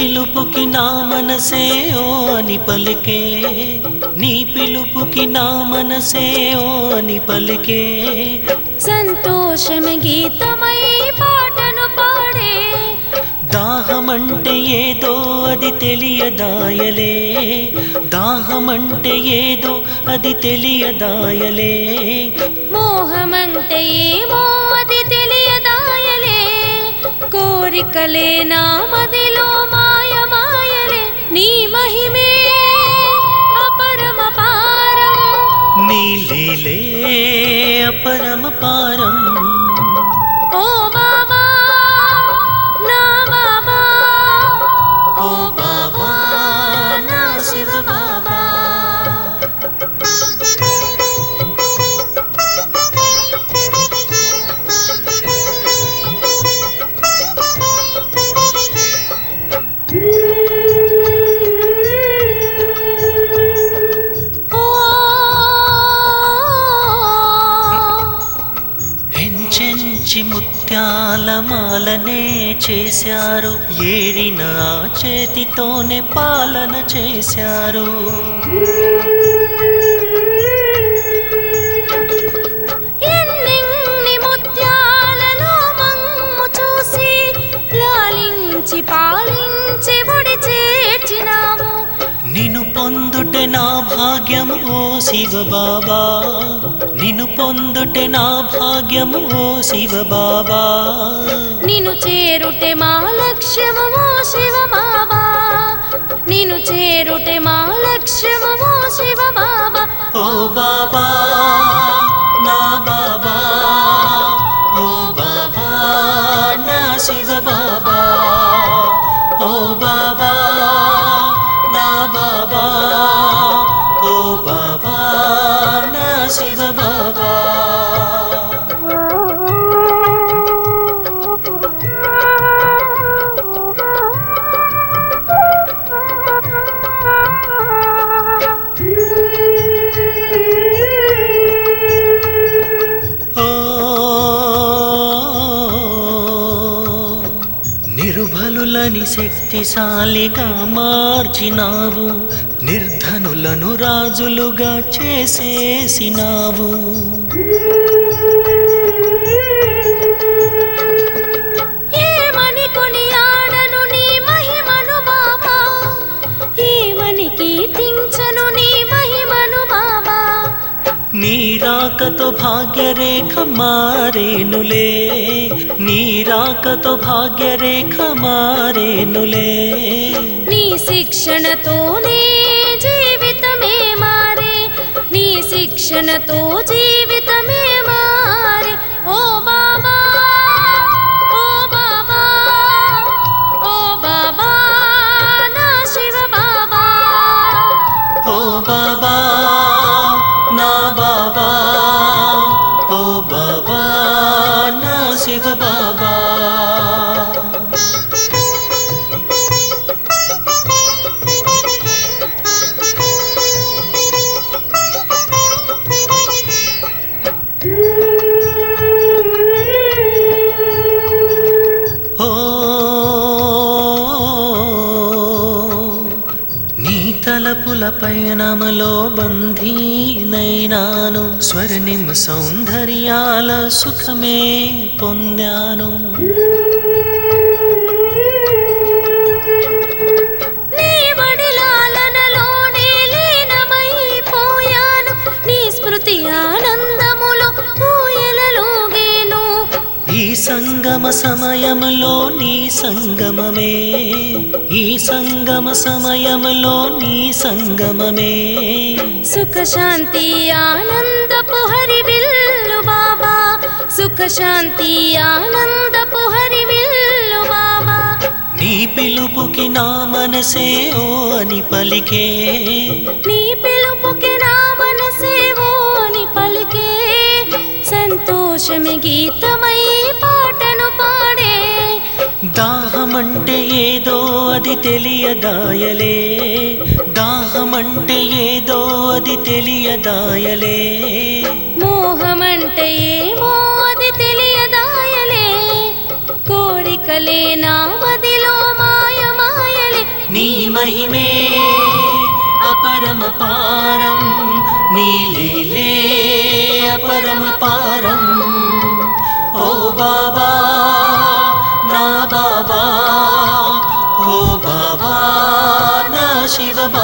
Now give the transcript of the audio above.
పిలుపుకి నా మనసే ఓ అని పలికే నీ పిలుపుకి నా మనసే ఓ అని పలికే సంతోషమే గీతమై పాటను పాడే దాహమంటే ఏదో అది తెలియదాయలే దాహమంటే ఏదో అది తెలియదాయలే మోహమంటే ఏమో అది తెలియదాయలే కోరికలే నా మదిలో మాయ మాయలే నీ మహిమే అపరమ పారం నీ లీలే అపరమ పారం ఓ బాబా నా బాబా ఓ బాబా నా శివ బాబా ఎంచెంచి ముత్యాల మాలనే చేశారు ఏరిన ఆ చేతితోనే పాలన చేశారు ఎన్నెన్ని ముత్యాలలో మమ్ము చూసి లాలించి పాలించి ఒడి చేర్చినావు నిన్ను పొందుటే నా భాగ్యము ఓ శివ బాబా నిన్ను పొందుటే నా భాగ్యము ఓ శివ బాబా నిన్ను చేరుటే మా లక్ష్యము ఓ శివ బాబా నిన్ను చేరుటే మా లక్ష్యము ఓ శివ బాబా ఓ బాబా నా బాబా ఓ బాబా నా శివ బాబా ఓ బాబా నా బాబా ఓ బాబా నా శివ బాబా ఓ నిరుబలులని శక్తిశాలిగా మార్చినావు నిర్ధనులను రాజులుగా చేసేసినావు ఏమని కొనియాడను నీ మహిమను బాబా ఏమని కీర్తించను నీ మహిమను బాబా నీ రాకతో భాగ్యరేఖ మారేనులే నీ రాకతో భాగ్యరేఖ మారేనులే నీ శిక్షణతోనే జీవితమే మారే నీ శిక్షణతో జీవితమే మారే ఓ బాబా ఓ బాబా ఓ బాబా నా శివ బాబా ఓ బాబా నా బాబా ఓ బాబా నా శివ బాబా ఓ నీ తలపుల పయనములో బంధీనైనాను స్వర్ణిమ సౌందర్యాల సుఖమే పొందాను నీ వడిలాలనలోనే లీనమైపోయాను నీ స్మృతి ఆనందములో ఊయలలోగేను ఈ సంగమ సమయములో నీ సంగమమే ఈ సంగమ సమయములో నీ సంగమమే సుఖ శాంతి ఆనందపు హరివిల్లు బాబా సుఖ శాంతి ఆనందపు హరివిల్లు బాబా నీ పిలుపుకి నా మనసే ఓ అని పలికే నీ పిలుపుకి నా మనసేవో అని పలికే సంతోషమే గీతమై పాటను పాడే దాహమంటే ఏదో అది తెలియదాయలే దాహమంటే ఏదో అది తెలియదాయలే మోహమంటే ఏమో అది తెలియదాయలే కోరికలే నా మదిలో మాయ మాయలే మహిమే అపరమ పారం నీలీలే అపరమ పారం ఓ బాబా నా బాబా ఓ బాబా నా శివ